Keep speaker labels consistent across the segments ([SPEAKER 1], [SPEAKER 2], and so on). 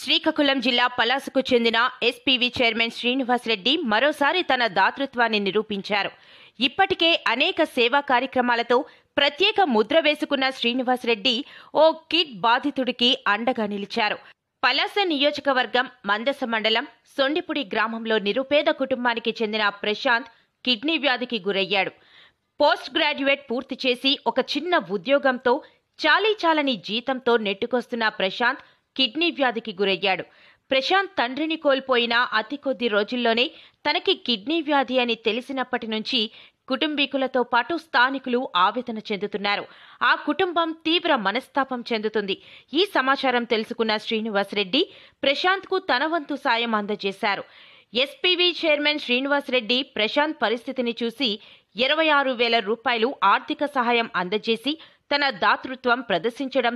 [SPEAKER 1] శ్రీకాకుళం జిల్లా పలాసకు చెందిన SPV chairman Srinivas Reddy మరోసారి తన దాతృత్వాన్ని నిరూపించారు ఇప్పటికే అనేక సేవా కార్యక్రమాలతో ప్రత్యేక ముద్ర వేసుకున్న శ్రీనివాస్ రెడ్డి ఓ కిడ్ బాధితుడికి అండగా నిలిచారు పలాస నియోజకవర్గం మందస మండలం సొండిపుడి గ్రామంలో నిరుపేద కుటుంబానికి చెందిన ప్రశాంత్ కిడ్నీ వ్యాధికి గురయ్యాడు పోస్ట్ గ్రాడ్యుయేట్ పూర్తి చేసి ఒక చిన్న ఉద్యోగంతో చాలీ చాలని జీతంతో నెట్టుకొస్తున్న ప్రశాంత్ కిడ్నీ వ్యాధికి గురయ్యాడు ప్రశాంత్ తండ్రిని కోల్పోయిన అతి కొద్ది రోజుల్లోనే తనకి కిడ్నీ వ్యాధి అని తెలిసినప్పటి నుంచి కుటుంబీకులతో పాటు స్థానికులు ఆవేదన చెందుతున్నారు ఆ కుటుంబం తీవ్ర మనస్తాపం చెందుతుంది ఈ సమాచారం తెలుసుకున్న శ్రీనివాస్ రెడ్డి ప్రశాంత్ కు తన వంతు సాయం అందజేశారు ఎస్పీవి చైర్మన్ శ్రీనివాస్ రెడ్డి ప్రశాంత్ పరిస్థితిని చూసి ఇరవై ఆరు వేల రూపాయలు ఆర్థిక సహాయం అందజేసి తన దాతృత్వం ప్రదర్శించడం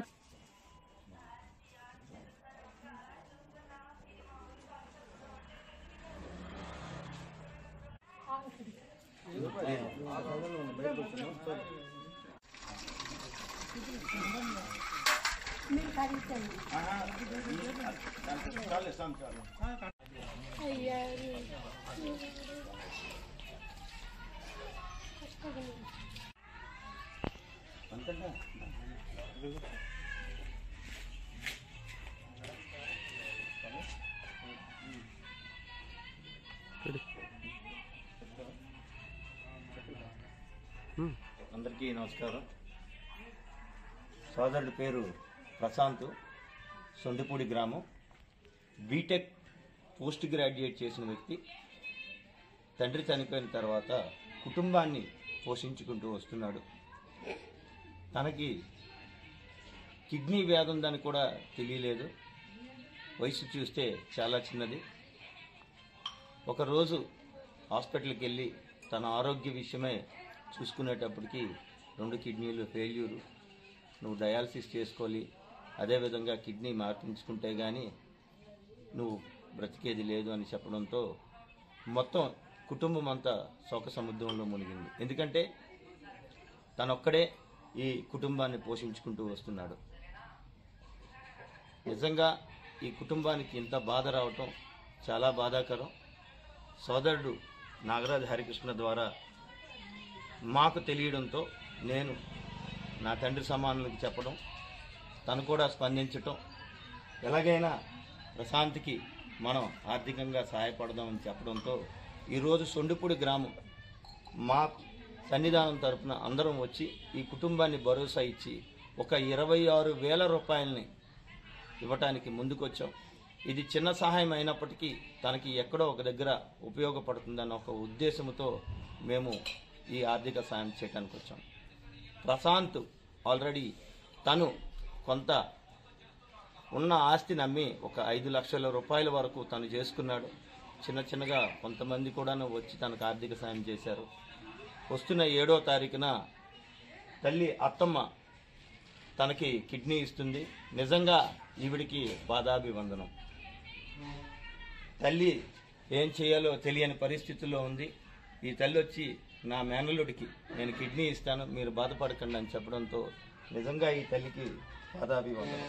[SPEAKER 2] అందరికీ నమస్కారం సోదరుడి పేరు ప్రశాంత్ సొండిపూడి గ్రామం బీటెక్ పోస్ట్ గ్రాడ్యుయేట్ చేసిన వ్యక్తి తండ్రి చనిపోయిన తర్వాత కుటుంబాన్ని పోషించుకుంటూ వస్తున్నాడు తనకి కిడ్నీ వ్యాధి ఉందని కూడా తెలియలేదు వయసు చూస్తే చాలా చిన్నది ఒకరోజు హాస్పిటల్కి వెళ్ళి తన ఆరోగ్య విషయమై చూసుకునేటప్పటికి రెండు కిడ్నీలు ఫెయిల్యూరు నువ్వు డయాలసిస్ చేసుకోవాలి అదేవిధంగా కిడ్నీ మార్పించుకుంటే కానీ నువ్వు బ్రతికేది లేదు అని చెప్పడంతో మొత్తం కుటుంబం అంతా శోక సముద్రంలో మునిగింది ఎందుకంటే తనొక్కడే ఈ కుటుంబాన్ని పోషించుకుంటూ వస్తున్నాడు నిజంగా ఈ కుటుంబానికి ఇంత బాధ రావటం చాలా బాధాకరం సోదరుడు నాగరాజు హరికృష్ణ ద్వారా మాకు తెలియడంతో నేను నా తండ్రి సమానులకు చెప్పడం తను కూడా స్పందించటం ఎలాగైనా ప్రశాంత్కి మనం ఆర్థికంగా సహాయపడదామని చెప్పడంతో ఈరోజు సొండిపూడి గ్రామం మా సన్నిధానం తరపున అందరం వచ్చి ఈ కుటుంబాన్ని భరోసా ఇచ్చి ఒక ఇరవై ఆరు వేల రూపాయలని ఇవ్వటానికి ముందుకొచ్చాం ఇది చిన్న సహాయం అయినప్పటికీ తనకి ఎక్కడో ఒక దగ్గర ఉపయోగపడుతుందన్న ఒక ఉద్దేశంతో మేము ఈ ఆర్థిక సాయం చేయడానికి వచ్చాం ప్రశాంత్ ఆల్రెడీ తను కొంత ఉన్న ఆస్తిని అమ్మి ఒక ఐదు లక్షల రూపాయల వరకు తను చేసుకున్నాడు చిన్న చిన్నగా కొంతమంది కూడా వచ్చి తనకు ఆర్థిక సాయం చేశారు వస్తున్న ఏడో తారీఖున తల్లి అత్తమ్మ తనకి కిడ్నీ ఇస్తుంది నిజంగా ఈవిడికి బాధాభివందనం తల్లి ఏం చేయాలో తెలియని పరిస్థితుల్లో ఉంది ఈ తల్లి వచ్చి నా మేనల్లుడికి నేను కిడ్నీ ఇస్తాను మీరు బాధపడకండి అని చెప్పడంతో నిజంగా ఈ తల్లికి బాధాభివందనం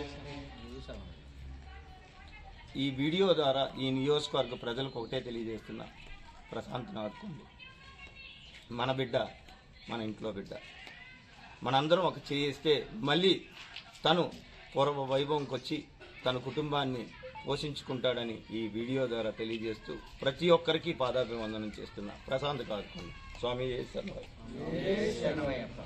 [SPEAKER 2] ఈ వీడియో ద్వారా ఈ నియోజకవర్గ ప్రజలకు ఒకటే తెలియజేస్తున్నా ప్రశాంత్ ఆదుకోండి మన బిడ్డ మన ఇంట్లో బిడ్డ మనందరం ఒక చేయిస్తే మళ్ళీ తను పూర్వ వైభవంకి వచ్చి తన కుటుంబాన్ని పోషించుకుంటాడని ఈ వీడియో ద్వారా తెలియజేస్తూ ప్రతి ఒక్కరికి పాదాభివందనం చేస్తున్నా ప్రశాంత్ కాదుకోండి స్వామి శరణమయ్య.